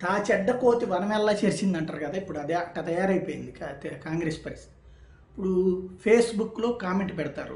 తా చెడ్డ కోతి వనమెల్లా చేసింది అంటారు కదా ఇప్పుడు అదే అట్ట తయారైపోయింది కా- తే- కాంగ్రెస్ పరిస్థితి ఇప్పుడు ఫేస్బుక్లో కామెంట్ పెడతారు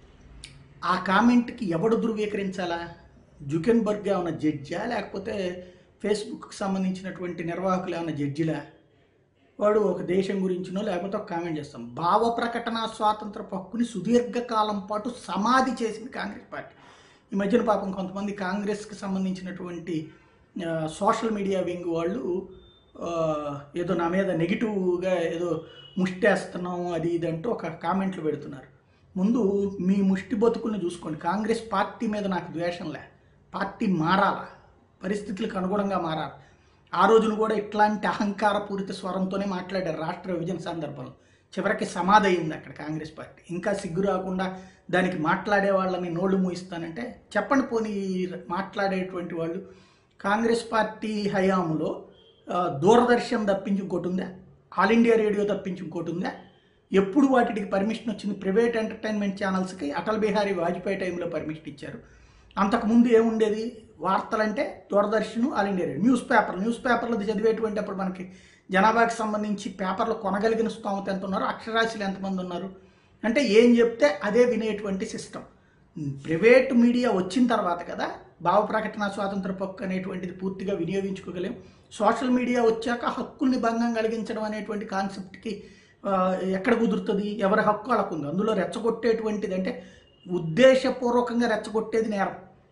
ఆ కామెంట్కి ఎవడు ధృవీకరించాలా జుకెన్బర్గ్ ఏమైనా జడ్జా లేకపోతే ఫేస్బుక్కి సంబంధించినటువంటి నిర్వాహకులు ఏమైనా జడ్జిలా వాడు ఒక దేశం గురించినో లేకపోతే ఒక కామెంట్ చేస్తాం భావ ప్రకటన స్వాతంత్ర హక్కుని సుదీర్ఘకాలం పాటు సమాధి చేసింది కాంగ్రెస్ పార్టీ ఈ మధ్యన పాపం కొంతమంది కాంగ్రెస్కి సంబంధించినటువంటి ఆ, సోషల్ మీడియా వింగ్ వాళ్ళు ఆ, ఏదో నా మీద నెగిటివ్గా ఏదో ముష్టేస్తున్నాం అది ఇది అంటూ ఒక కామెంట్లు పెడుతున్నారు ముందు మీ ముష్టి బతుకుల్ని చూసుకోండి కాంగ్రెస్ పార్టీ మీద నాకు ద్వేషంలే పార్టీ మారాలా పరిస్థితులకు అనుగుణంగా మారాలి ఆ రోజున కూడా ఇట్లాంటి అహంకారపూరిత స్వరంతోనే మాట్లాడారు రాష్ట్ర విభజన సందర్భంలో చివరికి సమాధి అయింది అక్కడ కాంగ్రెస్ పార్టీ ఇంకా సిగ్గు రాకుండా దానికి మాట్లాడే వాళ్ళని నోళ్ళు మూయిస్తానంటే చెప్పండి పోనీ ఈ మాట్లాడేటువంటి వాళ్ళు కాంగ్రెస్ పార్టీ హయాంలో ఆ, దూరదర్శన్ తప్పించి ఇంకోటి ఉందా ఆల్ ఇండియా రేడియో తప్పించి ఇంకోటి ఉందా ఎప్పుడు వాటికి పర్మిషన్ వచ్చింది ప్రైవేట్ ఎంటర్టైన్మెంట్ ఛానల్స్కి అటల్ బిహారీ వాజ్పేయి టైంలో పర్మిషన్ ఇచ్చారు అంతకుముందు ఏముండేది వార్తలంటే Doordarshan All India Radio newspaper న్యూస్ పేపర్లు చదివేటువంటి అప్పుడు మనకి జనాభాకి సంబంధించి పేపర్లు కొనగలిగిన స్తోమత ఎంత ఉన్నారు అక్షరాస్యులు ఎంతమంది ఉన్నారు అంటే ఏం చెప్తే అదే వినేటువంటి సిస్టమ్ ప్రైవేట్ మీడియా వచ్చిన తర్వాత కదా భావ ప్రకటన స్వాతంత్ర హక్కు అనేటువంటిది పూర్తిగా వినియోగించుకోగలేం సోషల్ మీడియా వచ్చాక హక్కుల్ని భంగం కలిగించడం అనేటువంటి కాన్సెప్ట్కి ఆ, ఎక్కడ కుదురుతుంది ఎవరి హక్కు వాళ్ళకు ఉంది అందులో రెచ్చగొట్టేటువంటిది అంటే ఉద్దేశపూర్వకంగా రెచ్చగొట్టేది నేరం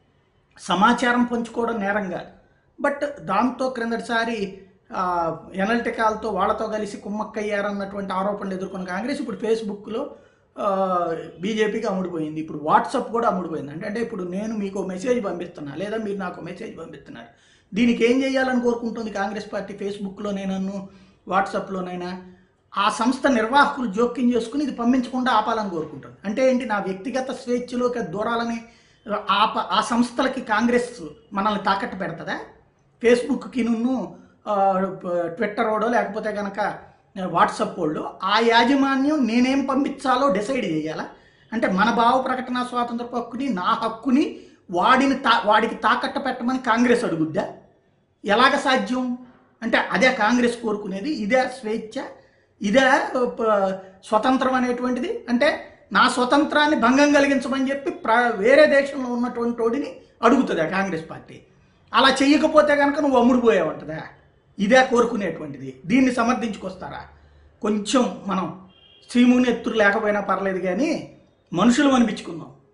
సమాచారం పంచుకోవడం నేరం కాదు బట్ దాంతో క్రిందటిసారి ఆ, ఎనలిటికాలతో వాళ్ళతో కలిసి కుమ్మక్కయ్యారన్నటువంటి ఆరోపణలు ఎదుర్కొన్న కాంగ్రెస్ ఇప్పుడు ఫేస్బుక్లో ఆ, బీజేపీకి అమ్ముడుపోయింది ఇప్పుడు వాట్సాప్ కూడా అమ్ముడుపోయింది అంటే అంటే ఇప్పుడు నేను మీకు మెసేజ్ పంపిస్తున్నా లేదా మీరు నాకు మెసేజ్ పంపిస్తున్నారు దీనికి ఏం చేయాలని కోరుకుంటుంది కాంగ్రెస్ పార్టీ ఫేస్బుక్లోనైనాను వాట్సాప్లోనైనా ఆ సంస్థ నిర్వాహకులు జోక్యం చేసుకుని ఇది పంపించకుండా ఆపాలని కోరుకుంటుంది అంటే ఏంటి నా వ్యక్తిగత స్వేచ్ఛలోకి అది దూరాలని ఆప ఆ సంస్థలకి కాంగ్రెస్ మనల్ని తాకట్టు పెడుతుందా ఫేస్బుక్కి నున్ను ట్విట్టర్ వాడో లేకపోతే కనుక వాట్సాప్ వాళ్ళు ఆ యాజమాన్యం నేనేం పంపించాలో డిసైడ్ చేయాలా అంటే మన భావ ప్రకటన స్వాతంత్ర హక్కుని నా హక్కుని వాడిని తా వాడికి తాకట్టు పెట్టమని కాంగ్రెస్ అడుగుద్దా ఎలాగ సాధ్యం అంటే అదే కాంగ్రెస్ కోరుకునేది ఇదే స్వేచ్ఛ ఇదే ప- స్వతంత్రం అనేటువంటిది అంటే నా స్వతంత్రాన్ని భంగం కలిగించమని చెప్పి ప్ర వేరే దేశంలో ఉన్నటువంటి వాడిని అడుగుతుంది ఆ కాంగ్రెస్ పార్టీ అలా చెయ్యకపోతే కనుక నువ్వు అమ్ముడుపోయావంటదా ఇదే కోరుకునేటువంటిది దీన్ని సమర్థించుకొస్తారా కొంచెం మనం శ్రీముని ఎత్తురు లేకపోయినా పర్లేదు కానీ మనుషులు అనిపించుకుందాం